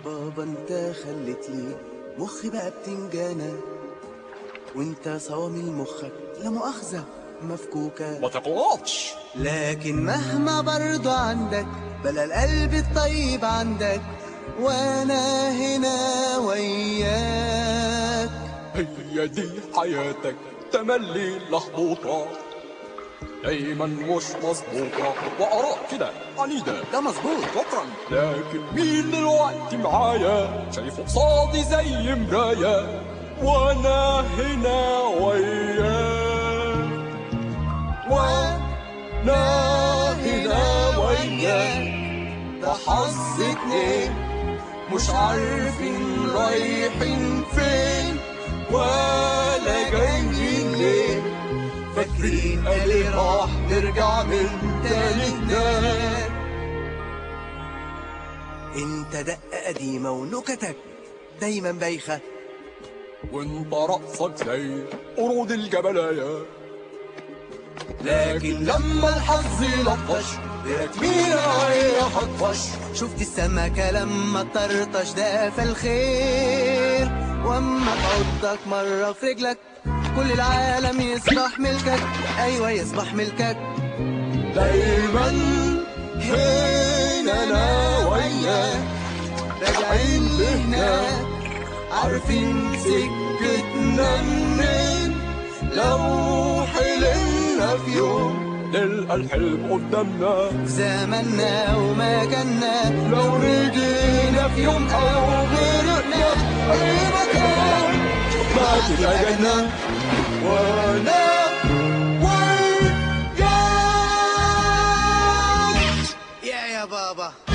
بابا انت خلت لي مخي بقى بتنجانة وانت صوامل مخك لا مؤاخذة مفكوكة ما تغلطش لكن مهما برضو عندك بلا القلب الطيب عندك وانا هنا وياك هي دي حياتك تملي لخبوطة دايما مش مظبوطة وآراء كده عنيدة ده مظبوط شكرا لكن مين دلوقتي معايا شايفه قصادي زي مراية وانا هنا وياك وانا هنا وياك ده حظ اتنين مش عارفين رايحين فين ولا جايين ليه فاكرين قال راح نرجع من تاني هناك انت دقة قديمة ونكتك دايما بايخة وانت رقصك زي قرود الجبلايا لكن لما الحظ لطش طلعت مين عليا خطفش شفت السمكة لما طرطش ده في الخير واما تعضك مرة في رجلك كل العالم يصبح ملكك ايوه يصبح ملكك دايما هنا انا وياك راجعين لهناك عارفين سكتنا منين لو حلمنا في يوم نلقى الحلم قدامنا في زماننا ومكاننا لو رجينا في يوم او غرقنا اي مكان ما تبقى جنة وانا وياك يا يا بابا